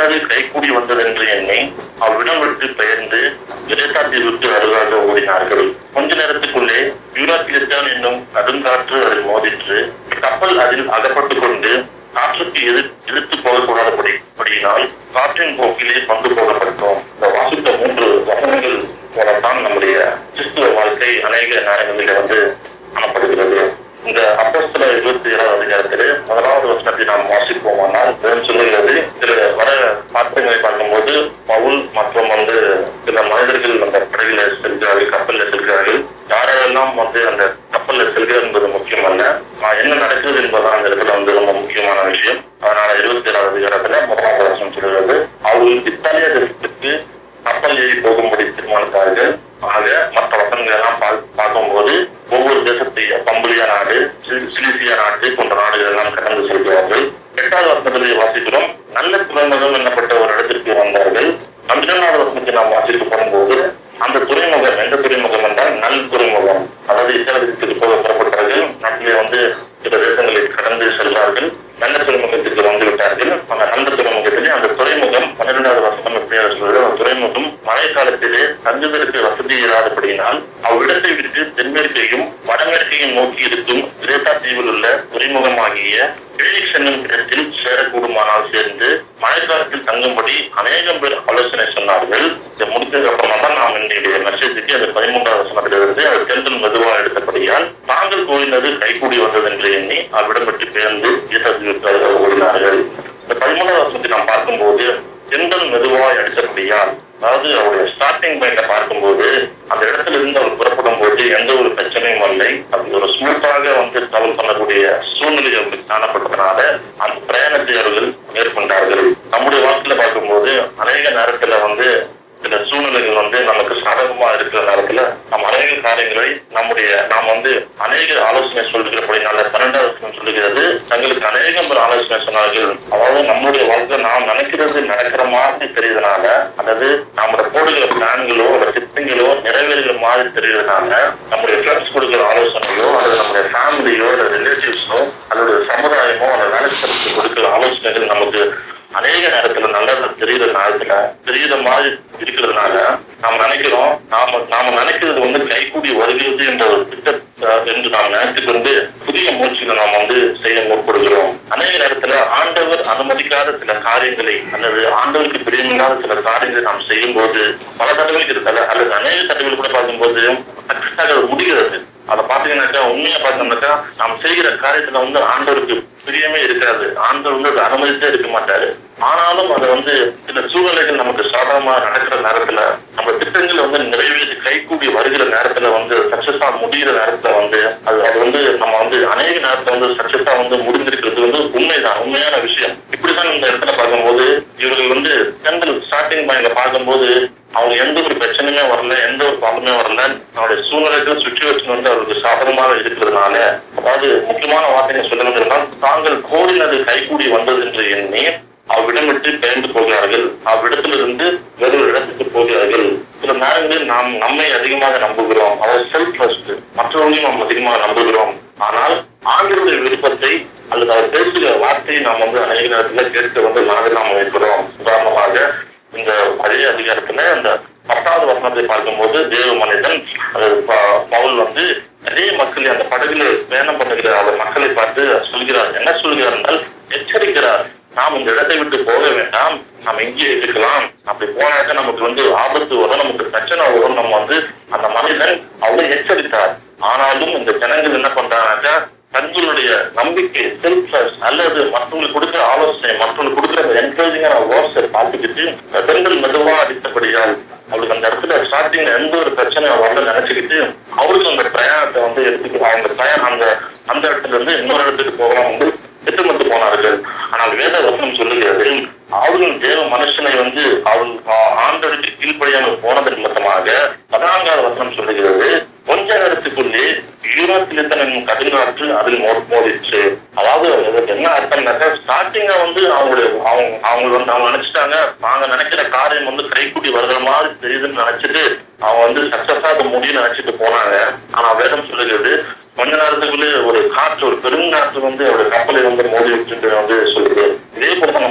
கூடினது கைகூடி வந்தது என்று எண்ணி அவ்விடம் விட்டு பெயர்ந்து கிரேட்டா தீவுக்கு அருகாக ஓடினார்கள் கொஞ்ச நேரத்துக்குள்ளே யூராக்கிலித்தான் என்னும் கடுங்காற்று அதில் மோதிற்று கப்பல் அதில் அகப்பட்டுக் கொண்டு காற்றுக்கு எதிர் எதிர்த்து போகக்கூடாதபடியினால் காற்றின் போக்கிலே கொண்டு போகப்பட்டோம் இந்த வாசித்த மூன்று வசனங்கள் போலத்தான் நம்முடைய கிறிஸ்துவ வாழ்க்கை அநேக நேரங்களில் வந்து காணப்படுகிறது இந்த அப்போஸ்தல இருபத்தி ஏழாவது அதிகாரத்திலே முதலாவது வசனத்தை நாம் வாசிப்போமானால் வேதம் சொல்லுகிறது சில வர வார்த்தைகளை பார்க்கும்போது பவுல் மற்றும் வந்து சில மனிதர்கள் அந்த படகுல செல்கிறார்கள் கப்பல்ல செல்கிறார்கள் யாரெல்லாம் வந்து அந்த கப்பல்ல செல்கிறது என்பது முக்கியம் அல்ல ஆஹ் என்ன நடக்குது என்பதுதான் அந்த இடத்துல வந்து ரொம்ப முக்கியமான விஷயம் அதனால இருபத்தி ஏழாவது அதிகாரத்துல முதலாவது வசனம் சொல்கிறது அவர்கள் இத்தாலிய தேசத்துக்கு கப்பல் ஏறி போகும்படி தீர்மானித்தார்கள் ஆக மற்ற வசனங்கள் எல்லாம் பா- பார்க்கும்போது ஒவ்வொரு தேசத்தையும் பம்புலியா நாடு சி- சிலிசியா நாடு போன்ற நாடுகள் எல்லாம் கடந்து செல்கிறார்கள் எட்டாவது வசனத்திலே வாசிக்கிறோம் நல்ல துறைமுகம் என்னப்பட்ட ஒரு இடத்திற்கு வந்தார்கள் பன்னிரெண்டாவது வசனத்தை நாம் வாசித்து போகும்போது அந்த துறைமுகம் எந்த துறைமுகம் என்றால் நல் துறைமுகம் அதாவது இஸ்ரேலுக்கு போக புறப்பட்டார்கள் நாட்டிலே வந்து சில தேசங்களை கடந்து செல்வார்கள் நல்ல துறைமுகத்துக்கு வந்து விட்டார்கள் அந்த நல்ல துறைமுகத்திலே அந்த துறைமுகம் பன்னிரெண்டாவது வருஷம் எப்படியா சொல்றது அந்த துறைமுகம் மழை காலத்திலே தங்குவதற்கு வசதி இல்லாதபடியினால் அவ்விடத்தை விட்டு தென்மேற்கையும் வடமேற்கையும் நோக்கி இருக்கும் கிரேட்டா தீவில் உள்ள துறைமுகமாகிய பிலிக்ஸ் என்னும் இடத்தில் சேரக்கூடுமானால் சேர்ந்து மழைக்காலத்தில் தங்கும்படி அநேகம் பேர் ஆலோசனை சொன்னார்கள் இதை முடித்ததுக்கு அப்புறமா தான் நாம் இன்றைய மெசேஜுக்கு அது பதிமூன்றாவது வசனத்திலிருந்து அது தென்றல் மெதுவாக எடுத்தபடியால் தாங்கள் கூறினது கைகூடி வந்தது என்று எண்ணி அவ்விடம் விட்டு பேர்ந்து ஈசத்துக்கு ஓடினார்கள் இந்த பதிமூன்றாவது வருஷத்தை நாம் பார்க்கும்போது தென்றல் மெதுவாய் அடித்தபடியால் அதாவது அவருடைய ஸ்டார்டிங் பாயிண்ட பார்க்கும்போது அந்த இடத்துல இருந்து அவர் புறப்படும் போது எந்த ஒரு பிரச்சனையும் இல்லை அது ஒரு ஸ்மூத்தாக வந்து டிராவல் பண்ணக்கூடிய சூழ்நிலை அவருக்கு காணப்பட்டதுனால அந்த பிரயாணத்தை அவர்கள் மேற்கொண்டார்கள் நம்முடைய வாழ்க்கையில பார்க்கும்போது அநேக நேரத்துல வந்து சில சூழ்நிலைகள் வந்து நமக்கு சாதகமா இருக்கிற நேரத்துல நம்ம அநேக காரியங்களை நம்முடைய நாம் வந்து அநேக ஆலோசனை சொல்கிறபடினால பன்னெண்டாவது வசனம் சொல்லுகிறது தங்களுக்கு அநேகம் பேர் ஆலோசனை சொன்னார்கள் அதாவது நம்முடைய வாழ்க்கை நாம் நினைக்கிறது நடக்கிற மாதிரி தெரியுதுனால அதாவது நம்மளோட போடுகிற பிளான்களோ அல்ல திட்டங்களோ நிறைவேறுகிற மாதிரி தெரியுதுனால நம்முடைய ஃப்ரெண்ட்ஸ் கொடுக்கிற ஆலோசனையோ அல்லது நம்முடைய ஃபேமிலியோ அல்லது ரிலேட்டிவ்ஸோ அல்லது சமுதாயமோ அல்லது வேலை ஸ்தலத்துக்கு கொடுக்கிற ஆலோசனைகள் நமக்கு அநேக நேரத்துல நல்லது தெரியுற நேரத்துல தெரியுற மாதிரி இருக்கிறதுனால நாம் நினைக்கிறோம் நாம நாம நினைக்கிறது வந்து கைகூடி வருகிறது என்ற ஒரு திட்டம் அஹ், என்று நாம் நினைத்துக் கொண்டு புதிய முயற்சிகளை நாம் வந்து செய்ய முற்படுகிறோம் அநேக நேரத்துல ஆண்டவர் அனுமதிக்காத சில காரியங்களை அல்லது ஆண்டவருக்கு பிரியமில்லாத சில காரியங்களை நாம் செய்யும் போது பல தடவைகள் இருக்கல அல்லது அநேக தடவைகள் கூட பார்க்கும்போது சக்சஸாக அது முடிகிறது அதை பாத்தீங்கன்னாக்கா உண்மையா பார்த்தோம்னாக்கா நாம் செய்கிற காரியத்துல வந்து ஆண்டவருக்கு பிரியமே இருக்காது ஆண்டவர் வந்து அதை அனுமதித்தே இருக்க மாட்டாரு ஆனாலும் அதை வந்து சில சூழ்நிலைகள் நமக்கு சாதகமா நடக்கிற நேரத்துல நம்ம திட்டங்கள் வந்து நிறைவேற்றி கைகூடி வருகிற நேரத்துல வந்து சக்சஸா முடிகிற நேரத்துல வந்து அது அது வந்து நம்ம வந்து அநேக நேரத்துல வந்து சக்சஸா வந்து முடிந்திருக்கிறது வந்து உண்மைதான் உண்மையான விஷயம் இப்படிதான் இந்த இடத்துல பார்க்கும்போது இவர்கள் வந்து சென்ட்ரல் ஸ்டார்டிங் பாயிண்ட்ல பார்க்கும்போது அவங்க எந்த ஒரு பிரச்சனையுமே வரல எந்த ஒரு ப்ராப்ளமே வரல அவருடைய சூழ்நிலைகள் சுச்சுவேஷன் வந்து அவருக்கு சாதகமாக இருக்கிறதுனால அதாவது முக்கியமான வார்த்தைகள் சொல்லணுங்கிறதால் தாங்கள் கோரினது கைகூடி வந்தது என்று எண்ணி அவ்விடம் விட்டு பெயர்ந்து போகிறார்கள் அவ்விடத்திலிருந்து வேறு ஒரு இடத்துக்கு போகிறார்கள் சில நேரங்களில் நாம் நம்மை அதிகமாக நம்புகிறோம் அதாவது செல்ஃப் ட்ரஸ்ட் மற்றவர்களையும் நாம் அதிகமாக நம்புகிறோம் ஆனால் ஆண்டவருடைய விருப்பத்தை அல்லது அவர் பேசுகிற வார்த்தையை நாம் வந்து அநேக நேரத்துல கேட்க வந்து மனதில் நாம் வைக்கிறோம் உதாரணமாக இந்த அதே அதிகாரத்துல இந்த பத்தாவது வசனத்தை பார்க்கும்போது தேவ மனிதன் அது ப- பவுல் வந்து அதே மக்களை அந்த படகுல பயணம் பண்ணுகிற அவர் மக்களை பார்த்து சொல்கிறார் என்ன சொல்கிறார் என்றால் எச்சரிக்கிறார் நாம் இந்த இடத்தை விட்டு போக வேண்டாம் நாம் இங்கே இருக்கலாம் அப்படி போனாக்க நமக்கு வந்து ஆபத்து வரும் நமக்கு பிரச்சனை வரும் நம்ம வந்து அந்த மனிதன் அவ்வளவு எச்சரித்தார் ஆனாலும் இந்த ஜனங்கள் என்ன பண்றாங்கன்னாக்கா தங்களுடைய நம்பிக்கை செல்ஃப் அல்லது மற்றவங்களுக்கு கொடுக்கிற ஆலோசனை மற்றவங்களுக்கு கொடுக்கிற என்கரேஜிங்கான வேர்ட்ஸை பார்த்துக்கிட்டு பெண்கள் மெதுவா அடித்தபடியால் அவளுக்கு அந்த இடத்துல ஸ்டார்டிங்ல எந்த ஒரு பிரச்சனையும் வரல நினைச்சுக்கிட்டு அவருக்கு அந்த பிரயாணத்தை வந்து எடுத்துக்கிறாங்க அந்த பிரயாணம் அந்த அந்த இடத்துல இருந்து இன்னொரு இடத்துக்கு போகலாம் வந்து திட்டமிட்டு போனார்கள் ஆனால் வேத வசனம் சொல்லுகிறது அவர்கள் தேவ மனுஷனை வந்து அவள் ஆண்டவருக்கு கீழ்ப்படியாமல் போனதன் நிமித்தமாக பதினான்காவது வசனம் சொல்லுகிறது கொஞ்ச நேரத்துக்குள்ளே யூரோப்பிலிருந்த கடுங்காற்று அதில் மோ- மோதிச்சு அதாவது இதுக்கு என்ன அர்த்தம்னாக்கா ஸ்டார்டிங்கா வந்து அவங்களுடைய அவங்க அவங்க வந்து அவங்க நினைச்சிட்டாங்க நாங்க நினைக்கிற காரியம் வந்து கைக்கூடி வருகிற மாதிரி தெரியுதுன்னு நினைச்சிட்டு அவங்க வந்து சக்சஸா அது முடியும்னு நினைச்சிட்டு போனாங்க ஆனா வேதம் சொல்லுகிறது கொஞ்ச நேரத்துக்குள்ளே ஒரு காற்று ஒரு பெருங்காற்று வந்து அவருடைய கப்பலை வந்து மோதி வச்சுட்டு வந்து சொல்லுது இதே போல தான் நம்மளோட வாழ்க்கை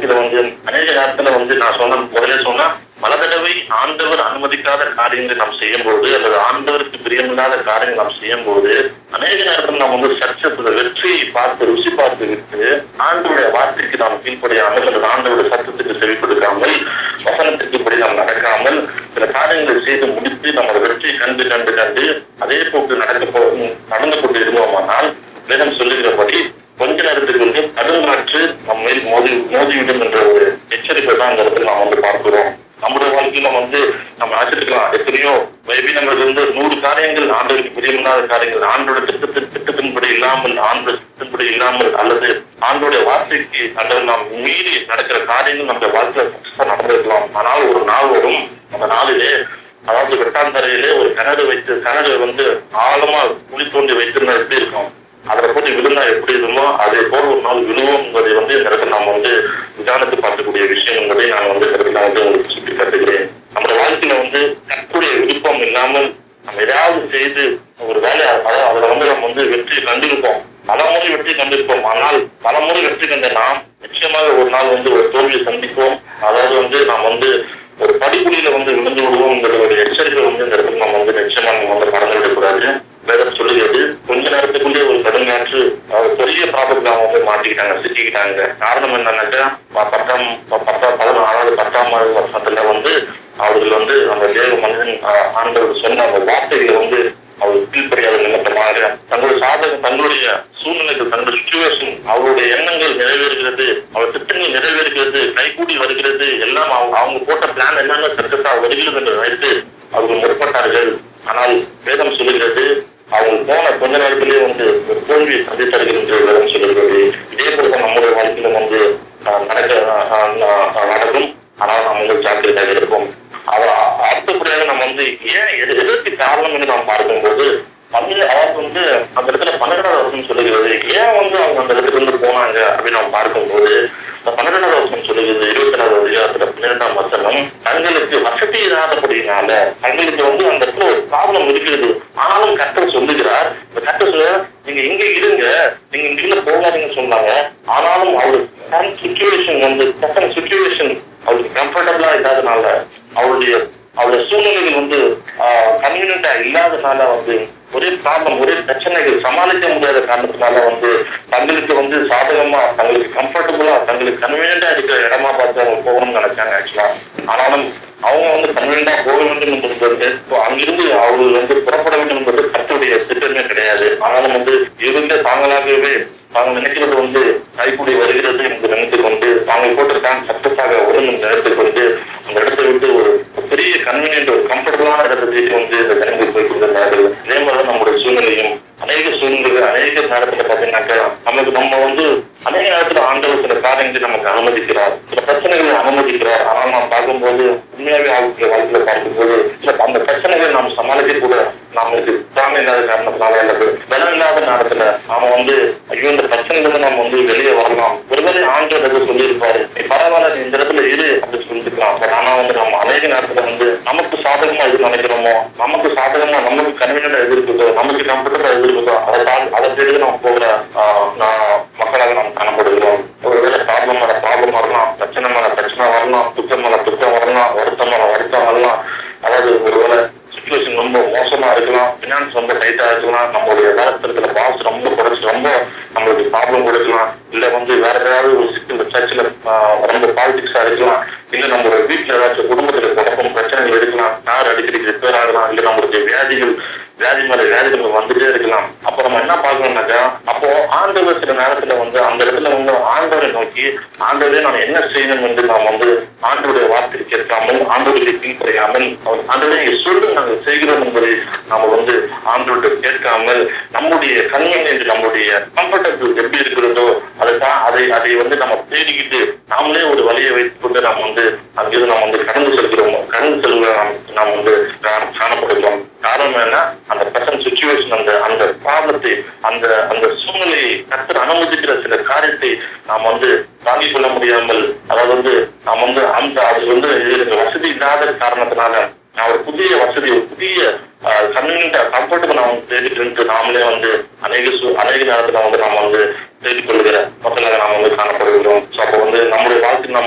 வாழ்க்கையில வந்து அநேக நேரத்துல வந்து நான் சொன்ன முதல்ல சொன்னா பல தடவை ஆண்டவர் அனுமதிக்காத காரியங்களை நாம் செய்யும் போது அல்லது ஆண்டவருக்கு பிரியமில்லாத காரியங்களை நாம் செய்யும் போது அநேக நேரத்தில் நாம் வந்து சச்சத்துல வெற்றியை பார்த்து ருசி பார்த்து விட்டு ஆண்டவருடைய வார்த்தைக்கு நாம் கீழ்ப்படியாமல் அல்லது ஆண்டவருடைய சத்தத்துக்கு செவி கொடுக்காமல் வசனத்துக்கு இப்படி நாம் நடக்காமல் சில காரியங்களை செய்து முடித்து நம்ம வெற்றியை கண்டு கண்டு கண்டு அதே போக்கு நடக்க போ நடந்து கொண்டு இருந்தோமானால் வேதம் சொல்லுகிறபடி கொஞ்ச நேரத்துக்கு வந்து கடுங்காற்று நம்ம மேல் மோதி மோதிவிடும் என்ற ஒரு எச்சரிக்கை தான் இந்த இடத்துல நாம் வந்து பார்க்கிறோம் நம்முடைய வாழ்க்கையில வந்து நம்ம ஆச்சரிக்கலாம் எத்தனையோ மேபி நம்மளுக்கு வந்து நூறு காரியங்கள் ஆண்டவருக்கு பிரியமில்லாத காரியங்கள் ஆண்டோட திட்டத்தின் திட்டத்தின்படி இல்லாமல் ஆண்டோட திட்டத்தின்படி இல்லாமல் அல்லது ஆண்டோடைய வார்த்தைக்கு அல்லது நாம் மீறி நடக்கிற காரியங்கள் நம்ம வாழ்க்கையில success ஆ நடந்திருக்கலாம் ஆனால் ஒரு நாள் வரும் அந்த நாளிலே அதாவது வெட்டாந்தரையிலே ஒரு கிணறு வைத்து கிணறு வந்து ஆழமா குழி தோண்டி வைத்திருந்தா எப்படி இருக்கும் அதுல போட்டு விழுந்தா எப்படி இருக்குமோ அதே போல ஒரு நாள் விழுவோம் என்பதை வந்து இந்த இடத்துல நாம் வந்து நிதானத்து பார்க்கக்கூடிய விஷயம் என்பதை நான் வந்து இந்த இடத்துல வந்து உங்களுக்கு சுட்டி காட்டுகிறேன் நம்முடைய வாழ்க்கையில வந்து கற்புடைய விருப்பம் இல்லாமல் நம்ம எதாவது செய்து ஒரு வேலை அதாவது அதுல வந்து நம்ம வந்து வெற்றி கண்டிருப்போம் பல முறை வெற்றி கண்டிருப்போம் ஆனால் பல முறை வெற்றி கண்ட நாம் நிச்சயமாக ஒரு நாள் வந்து ஒரு தோல்வியை சந்திப்போம் அதாவது வந்து நாம் வந்து ஒரு படிப்புலியில வந்து விழுந்து விடுவோம்ங்கிற ஒரு எச்சரிக்கை வந்து இந்த இடத்துல நம்ம வந்து நிச்சயமா நம்ம வந்து மறந்து விடக்கூடாது வேதம் சொல்லுகிறது கொஞ்ச நேரத்துக்குள்ளே ஒரு கடுங்காற்று அஹ், பெரிய ப்ராப்ளத்துல அவங்க வந்து மாட்டிக்கிட்டாங்க சிக்கிக்கிட்டாங்க காரணம் என்னன்னாக்கா ப- பத்தாம் ப- பத்தாம் பதினாறாவது பத்தாம் வருஷத்துல வந்து அவர்கள் வந்து அந்த தேவ மனிதன் அஹ், ஆண்டவர் சொன்ன அந்த வார்த்தைகளை வந்து அவர் கீழ்ப்படியாத நிமித்தமாக தங்களுடைய சாதகம் தங்களுடைய சூழ்நிலைகள் தங்களுடைய சுச்சுவேஷன் அவருடைய எண்ணங்கள் நிறைவேறுகிறது அவர் திட்டங்கள் நிறைவேறுகிறது கைகூடி வருகிறது எல்லாம் அவங்க அவங்க போட்ட பிளான் எல்லாமே சக்சஸா வருகிறது என்று நினைத்து அவர்கள் முற்பட்டார்கள் ஆனால் வேதம் சொல்லுகிறது அவங்க போன கொஞ்ச நேரத்திலேயே வந்து ஒரு தோல்வியை சந்தித்தார்கள் என்று வேதம் சொல்லுகிறது இதே போல தான் நம்முடைய வாழ்க்கையிலும் வந்து ஆஹ், நடக்க ஆஹ், ஆஹ், நடக்கும் ஆனால் நாம் வந்து ஜாக்கிரதையாக இருப்போம் அவர் அடுத்தபடியாக நம்ம வந்து ஏன் எது எதற்கு காரணம் என்று நாம் பார்க்கும்போது பன்னெண்டு அதாவது வந்து அந்த இடத்துல பன்னெண்டாவது வருஷம் சொல்லுகிறது ஏன் வந்து அவங்க அந்த இடத்துல இருந்து போனாங்க அப்படின்னு நம்ம பார்க்கும்போது இந்த பன்னிரெண்டாவது வருஷம் சொல்லுகிறது இருபத்தி ஏழாவது அதிகாரத்துல பன்னிரெண்டாம் வசனம் தங்களுக்கு வசதி இல்லாதபடினால தங்களுக்கு வந்து அந்த இடத்துல ஒரு ப்ராப்ளம் இருக்கிறது ஆனாலும் கர்த்தர் சொல்லுகிறார் இந்த கர்த்தர் சொல்ல நீங்க இங்க இருங்க நீங்க இங்க போகாதீங்கன்னு சொன்னாங்க ஆனாலும் அவரு சுச்சுவேஷன் வந்து சுச்சுவேஷன் அவருக்கு கம்ஃபர்டபுளா இல்லாதனால அவருடைய அவருடைய சூழ்நிலைகள் வந்து கன்வீனியன்டா இல்லாதனால வந்து ஒரே ப்ராப்ளம் ஒரே பிரச்சனைகள் சமாளிக்க முடியாத காரணத்தினால வந்து தங்களுக்கு வந்து சாதகமா தங்களுக்கு கம்ஃபர்டபுளா தங்களுக்கு கன்வீனியன்டா இருக்கிற இடமா பார்த்து அவங்க போகணும்னு நினைச்சாங்க ஆக்சுவலா ஆனாலும் அவங்க வந்து கன்வீனியன்டா போக வேண்டும் என்பது வந்து இப்போ அங்கிருந்து அவர்கள் வந்து புறப்பட வேண்டும் என்பது கருத்துடைய திட்டமே கிடையாது ஆனாலும் வந்து இவங்க தாங்களாகவே தாங்கள் நினைக்கிறது வந்து கைக்கூடி வருகிறது என்று நினைத்து கொண்டு தாங்கள் போட்ட பிளான் சக்சஸாக வரும் என்று நினைத்து கொண்டு அந்த இடத்தை விட்டு ஒரு பெரிய கன்வீனியன்ட் ஒரு கம்ஃபர்டபுளான இடத்தை தேடி வந்து இந்த ஜனங்கள் போய் கொண்டிருந்தார்கள் இதே மாதிரி நம்முடைய சூழ்நிலையும் அநேக சூழ்நிலைகள் அநேக நேரத்துல பாத்தீங்கன்னாக்கா நமக்கு நம்ம வந்து அநேக நேரத்துல ஆண்டவர் சில காரியங்களை நமக்கு அனுமதிக்கிறார் சில பிரச்சனைகளை அனுமதிக்கிறார் ஆனால் நாம் பார்க்கும்போது உண்மையாவே ஆளுடைய வாழ்க்கையில பார்க்கும்போது சில அந்த பிரச்சனைகளை நாம் சமாளிக்க கூட நமக்கு திறமை இல்லாத காரணத்தினால அல்லது பலம் இல்லாத நேரத்துல நாம வந்து ஐயோ இந்த பிரச்சனையிலிருந்து நம்ம வந்து வெளியே வரலாம் ஒருவேளை ஆண்டவர் எதை சொல்லியிருப்பாரு நீ பரவாயில்ல நீ இந்த இடத்துல இரு அப்படின்னு சொல்லிருக்கலாம் பட் ஆனா வந்து நம்ம அநேக நேரத்துல வந்து நமக்கு சாதகமா எது நினைக்கிறோமோ நமக்கு சாதகமா நமக்கு கன்வீனியன்டா எது இருக்குதோ நமக்கு கம்ஃபர்டபுளா எது இருக்குதோ அதை தான் அதை தேடி நம்ம போகிற ஆஹ், நான் மக்களாக நாம் காணப்படுகிறோம் ஒருவேளை ப்ராப்ளம் மேல ப்ராப்ளம் வரலாம் பிரச்சனை மேல பிரச்சனை வரலாம் துக்கம் மேல துக்கம் வரலாம் வருத்தம் மேல வருத்தம் வரலாம் அதாவது ஒருவேளை சுச்சுவேஷன் ரொம்ப மோசமா இருக்கலாம் பினான்ஸ் ரொம்ப டைட்டா இருக்கலாம் நம்மளுடைய வேலைத்திட்டத்துல பாஸ் ரொம்ப குறைச்சு ரொம்ப நம்மளுக்கு ப்ராப்ளம் கொடுக்கலாம் இல்ல வந்து வேற ஏதாவது ஒரு சிக்கல் சர்ச்சில் ரொம்ப பாலிடிக்ஸா இருக்கலாம் இல்ல நம்மளோட வீட்டுல ஏதாச்சும் குடும்பத்துல குழப்பம் பிரச்சனைகள் இருக்கலாம் கார் அடிக்கடி ரிப்பேர் ஆகலாம் இல்ல நம்மளுடைய வியாதிகள் வியாதி மேல வியாதிகள் வந்துட்டே இருக்கலாம் அப்ப நம்ம என்ன பார்க்கணும்னாக்கா அப்போ ஆண்டவர் சில நேரத்துல வந்து அந்த இடத்துல வந்து ஆண்டவரை நோக்கி ஆண்டவரே நான் என்ன செய்யணும் என்று நாம் வந்து ஆண்டவருடைய வார்த்தை கேட்காமல் ஆண்டவருடைய கீழ்ப்படையாமல் அவர் ஆண்டவரே நீங்க சொல்லு நாங்கள் செய்கிறோம் என்பதை நாம வந்து ஆண்டவர்கிட்ட கேட்காமல் நம்முடைய கண்ணியம் என்று நம்முடைய கம்ஃபர்டபிள் எப்படி இருக்கிறதோ அதை தான் அதை அதை வந்து நம்ம தேடிக்கிட்டு நாமளே ஒரு வழியை வைத்துக் கொண்டு நாம் வந்து அங்கிருந்து நாம் வந்து கடந்து செல்கிறோம் கடந்து செல்கிற நாம் நாம் வந்து கா- காணப்படுகிறோம் காரணம் என்ன அந்த பிரசன்ட் சுச்சுவேஷன் அந்த அந்த ப்ராப்ளத்தை அந்த அந்த சூழ்நிலையை கத்தர் அனுமதிக்கிற சில காரியத்தை நாம் வந்து தாங்கிக் கொள்ள முடியாமல் அதாவது வந்து நாம் வந்து அந்த அது வந்து இதுக்கு வசதி இல்லாத காரணத்தினால நான் ஒரு புதிய வசதி ஒரு புதிய கன்வீனியன்ட் கம்ஃபர்டபுள் நாம் தேடிட்டு நாமளே வந்து அநேக சூ- அநேக நேரத்துல வந்து நாம் வந்து தேடிக்கொள்கிற மக்களாக நாம் வந்து காணப்படுகிறோம் ஸோ அப்போ வந்து நம்முடைய வாழ்க்கை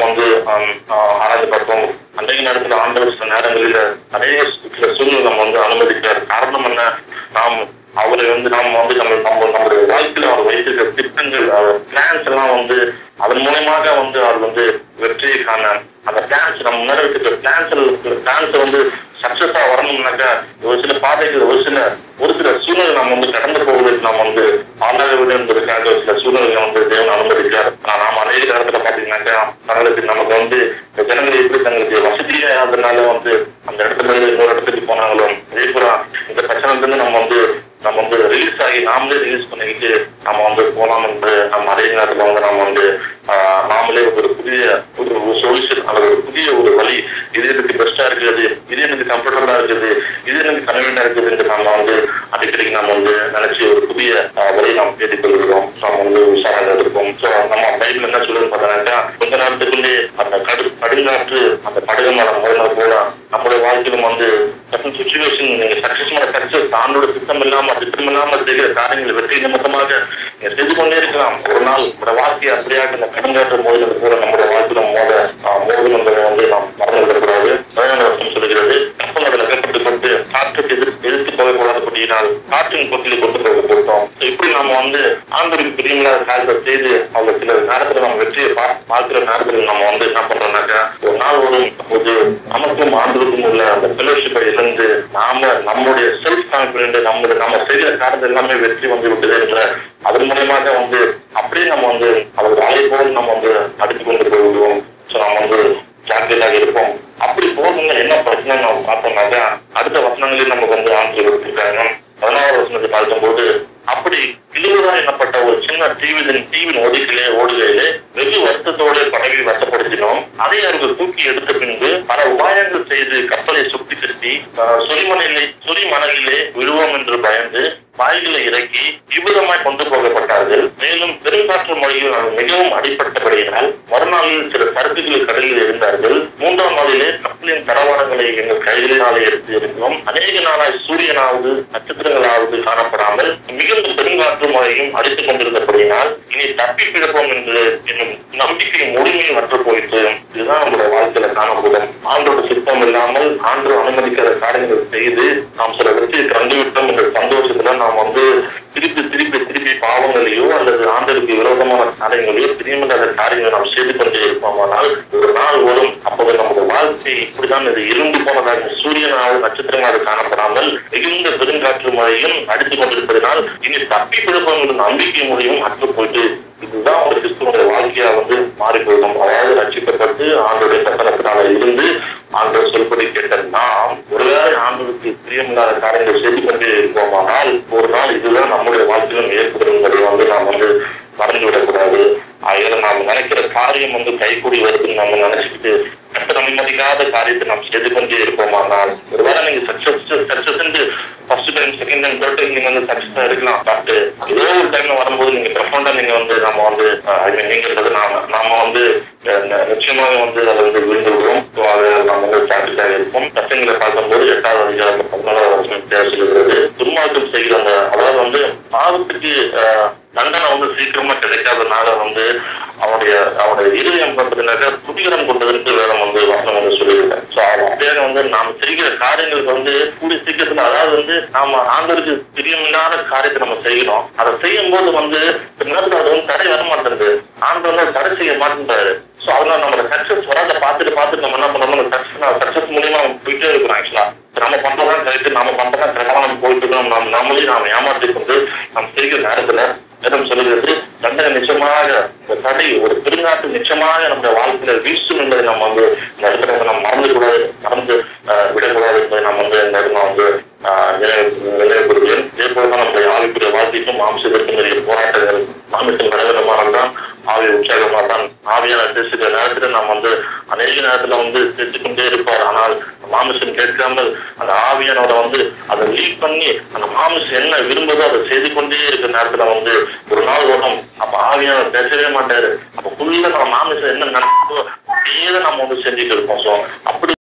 ஆம், ஆஹ், ஆராய்ந்து பார்த்தோம் அன்றைய நேரத்தில் ஆண்டவர் சில நேரங்களில் நிறைய சில சூழ்நிலை நம்ம வந்து அனுமதிக்கிறார் காரணம் என்ன நாம் அவரை வந்து நாம் வந்து நம்ம நம்ம நம்முடைய வாழ்க்கையில அவர் வைத்திருக்கிற திட்டங்கள் பிளான்ஸ் எல்லாம் வந்து அதன் மூலயமாக வந்து அவர் வந்து வெற்றியை காண அந்த பிளான்ஸ் நம்ம முன்னாடி வச்சிருக்கிற பிளான்ஸ் பிளான்ஸ் வந்து சக்சஸா வரணும்னாக்கா ஒரு சில பாதைகள் ஒரு சில ஒரு சில சூழ்நிலை நம்ம வந்து கடந்து போவதற்கு நாம் வந்து ஆளாக வேண்டும் என்பதற்காக ஒரு சில சூழ்நிலை வந்து தேவன் அனுமதிக்கிறார் ஆனா நாம அநேக நேரத்துல பாத்தீங்கன்னாக்கா தங்களுக்கு நமக்கு வந்து இந்த ஜனங்கள் எப்படி தங்களுக்கு வசதியா அதனால வந்து அந்த இடத்துல இருந்து இன்னொரு இடத்துக்கு போனாங்களோ அதே போல இந்த பிரச்சனை இருந்து நம்ம வந்து நம்ம வந்து ரிலீஸ் ஆகி நாமளே ரிலீஸ் பண்ணிக்கிட்டு நம்ம வந்து போலாம் என்று நம்ம அதே நேரத்துல வந்து நம்ம வந்து ஆஹ், நாமளே ஒரு புதிய ஒரு சொல்யூஷன் அல்லது ஒரு புதிய ஒரு வழி இது எனக்கு பெஸ்டா இருக்குது இது எனக்கு கம்ஃபர்டபுளா இருக்குது இது எனக்கு கன்வீனியா இருக்குது என்று நம்ம வந்து அடிக்கடி நம்ம வந்து நினைச்சு ஒரு புதிய ஆஹ், வழியை நாம் தேடிக் கொள்கிறோம் நம்ம வந்து உஷாராக இருப்போம் ஸோ நம்ம பைபிள் என்ன சொல்லுன்னு பார்த்தோம்னாக்கா கொஞ்ச நேரத்துக்குள்ளே அந்த கடு கடுங்காற்று அந்த படகு மேல முதல்ல போல நம்மளுடைய வாழ்க்கையிலும் வந்து சுச்சுவேஷன் நீங்க சக்சஸ் சக்சஸ் தானோட திட்டம் இல்லாம திட்டம் இல்லாம செய்கிற காரியங்கள் வெற்றி நிமித்தமாக நீங்க செய்து கொண்டே இருக்கலாம் ஒரு நாள் நம்முடைய வாழ்க்கையை அப்படியாக இந்த கடுங்காற்று மோதினது கூட நம்முடைய வாழ்க்கையில மோத ஆஹ், மோதும் என்பதை வந்து நாம் மறந்து விடக்கூடாது பதினாறு வருஷம் சொல்லுகிறது கப்பல் அதில் அகப்பட்டுக்கொண்டு காற்றுக்கு எதிர்த்து எதிர்த்து போகக்கூடாதபடியினால் காற்றின் கொட்டில் கொண்டு போகப்பட்டோம் So, இப்படி நாம வந்து ஆண்டவருக்கு பிரியமில்லாத காரியத்தை செய்து அவங்க சில நேரத்துல நம்ம வெற்றியை பா- பார்க்கிற நேரத்துல நம்ம வந்து என்ன பண்றோம்னாக்கா ஒரு நாள் வரும் போது நமக்கும் ஆண்டவருக்கும் உள்ள அந்த ஃபெலோஷிப்பை இழந்து நாம நம்முடைய செல்ஃப் கான்பிடன்ட் நம்மளுடைய நம்ம செய்கிற காரியத்தை எல்லாமே வெற்றி வந்து விட்டது என்ற அதன் மூலயமாக வந்து அப்படியே நம்ம வந்து அவர் வாழை போல் நம்ம வந்து அடுத்து கொண்டு போய்விடுவோம் ஸோ நம்ம வந்து ஜாக்கிரதையாக இருப்போம் அப்படி போகணும்னா என்ன பிரச்சனை நம்ம பார்த்தோம்னாக்கா அடுத்த வசனங்களில் நமக்கு வந்து ஆண்டு கொடுத்திருக்காங்க பதினாறு வசனத்தை பார்க்கும்போது அப்படி கிளியூரா எனப்பட்ட ஒரு சின்ன தீவின் தீவின் ஒதுக்கிலே ஓடுகையிலே வெகு வருத்தத்தோடு படகை வசப்படுத்தினோம் அதை அவர்கள் தூக்கி எடுத்த பின்பு பல உபாயங்கள் செய்து கப்பலை சுத்தி திருப்பி அஹ், சொலிமணிலே சொலிமணலிலே விழுவோம் என்று பயந்து வாய்களை இறக்கி விபரமாய் கொண்டு போகப்பட்டார்கள் மேலும் பெருங்காற்று மொழியில் நாங்கள் மிகவும் அடிபட்டபடியினால் மறுநாளில் சில சரக்குகள் கடலில் இருந்தார்கள் மூன்றாம் நாளிலே கப்பலின் தரவாடங்களை எங்கள் கைகளினாலே எடுத்து இருந்தோம் அநேக நாளாய் சூரியனாவது நட்சத்திரங்களாவது காணப்படாமல் மிகுந்த பெருங்காற்று மழையும் அடித்துக் கொண்டிருந்தபடியினால் இனி தப்பி பிழப்போம் என்று என்னும் நம்பிக்கை முழுமையும் மற்ற போயிட்டு இதுதான் நம்முடைய வாழ்க்கையில காணப்படும் ஆண்டோட சிற்பம் இல்லாமல் ஆண்டு அனுமதிக்கிற காரியங்கள் செய்து நாம் சில வெற்றியை கண்டுவிட்டோம் என்ற சந்தோஷத்துல நாம் வந்து திருப்பி திருப்பி திருப்பி பாவங்களையோ அல்லது ஆண்டருக்கு விரோதமான காரியங்களையோ பிரியமில்லாத காரியங்களை நாம் செய்து கொண்டே இருப்போமானால் ஒரு நாள் வரும் அப்போது நம்முடைய வாழ்க்கை இப்படிதான் இது இருண்டு போனதாக சூரியனாவது நட்சத்திரமாக காணப்படாமல் மிகுந்த பெருங்காற்று மழையும் அடித்துக் கொண்டிருப்பதனால் இனி தப்பி பிடிப்போம் என்ற நம்பிக்கை மொழியும் அற்று போயிட்டு இதுதான் ஒரு கிறிஸ்துவனுடைய வாழ்க்கையா வந்து மாறி போகும் அதாவது ரட்சிக்கப்பட்டு ஆண்டுடைய கட்டணத்தினால இருந்து ஆண்டவர் சொல்படி கேட்ட நாம் ஒருவேளை ஆண்டவருக்கு பிரியமில்லாத காரியங்கள் செய்து கொண்டே இருப்போமானால் ஒரு நாள் இதுதான் நம்முடைய வாழ்க்கையிலும் ஏற்படும் என்பதை வந்து நாம் வந்து மறந்து விடக்கூடாது ஆகிய நாம் நினைக்கிற காரியம் வந்து கைகூடி வருதுன்னு நம்ம நினைச்சுக்கிட்டு கட்ட நிம்மதிக்காத காரியத்தை நாம் செய்து கொண்டே இருப்போமானால் ஒருவேளை நீங்க success success first time second time third time நீங்க வந்து சக்சஸா இருக்கலாம் பட் ஏதோ ஒரு டைம்ல வரும்போது நீங்க ப்ரொஃபண்டா நீங்க வந்து நம்ம வந்து அஹ், I mean, நீங்கிறது நாம நாம வந்து அஹ், ந- நிச்சயமாக வந்து அதை வந்து விழுந்து விடுவோம் ஸோ அதை நம்ம வந்து ஜாக்கிரதையாக இருப்போம் பசங்களை பார்க்கும்போது எட்டாவது அதிகாரம் பதினாலாவது வருஷம் தேவைப்படுகிறது துன்மார்க்கம் செய்கிற அந்த அதாவது வந்து பாவத்துக்கு அஹ், தண்டனை வந்து சீக்கிரமா கிடைக்காதனால வந்து அவனுடைய அவனுடைய இருதயம் பண்றதுனாக்க துடிகரம் கொண்டதுக்கு வேதம் வந்து வசனம் வந்து சொல்லியிருக்கேன் ஸோ அப்படியே வந்து நாம் செய்கிற காரியங்களுக்கு வந்து கூடிய சீக்கிரத்துல அதாவது வந்து நாம ஆண்டவருக்கு பிரியமில்லாத காரியத்தை நம்ம செய்யணும் அதை செய்யும் போது வந்து இந்த நேரத்துல அது வந்து தடை வர மாட்டேங்குது ஆண்டவர் வந்து தடை செய்ய மாட்டேங்கிறாரு ஸோ அதனால நம்மளோட சக்சஸ் வராத பார்த்துட்டு பார்த்துட்டு நம்ம என்ன பண்ணணும் அந்த சக்சஸ் சக்சஸ் மூலியமா நம்ம போயிட்டே இருக்கணும் ஆக்சுவலா நம்ம பண்றதான் கரெக்ட் நம்ம பண்றதான் கரெக்டா நம்ம போயிட்டு இருக்கோம் நம்ம நம்மளே நாம ஏமாற்றி கொண்டு நம்ம செய்கிற நேரத்துல வேதம் சொல்லுகிறது தண்டனை நிச்சயமாக இந்த தடை ஒரு பெருநாட்டு நிச்சயமாக நம்முடைய வாழ்க்கையில வீசும் என்பதை நம்ம வந்து இந்த இடத்துல வந்து நம்ம மறந்து கூடாது மறந்து ஆஹ், விடக்கூடாது என்பதை நம்ம வந்து இந்த இடத்துல வந்து ஆஹ், நினைவு- நினைவுபடுகிறேன் இதே போலதான் நம்முடைய ஆவிக்குரிய வாழ்க்கைக்கும் மாம்சத்திற்கும் நிறைய போராட்டங்கள் மாமிசம் கடவிடமானதான் ஆவி உற்சாகமா தான் ஆவியான பேசுகிற நேரத்துல நம்ம வந்து அநேக நேரத்துல வந்து பேசிக்கொண்டே இருப்பார் ஆனால் மாமிசம் கேட்காமல் அந்த ஆவியானவரை வந்து அதை லீட் பண்ணி அந்த மாமிசம் என்ன விரும்புதோ அதை செய்து கொண்டே இருக்கிற நேரத்துல வந்து ஒரு நாள் வரும் அப்ப ஆவியானவர் பேசவே மாட்டாரு அப்ப ஃபுல்லா நம்ம மாமிசம் என்ன நடக்குதோ அதே தான் நம்ம வந்து செஞ்சுட்டு இருப்போம் ஸோ அப்படி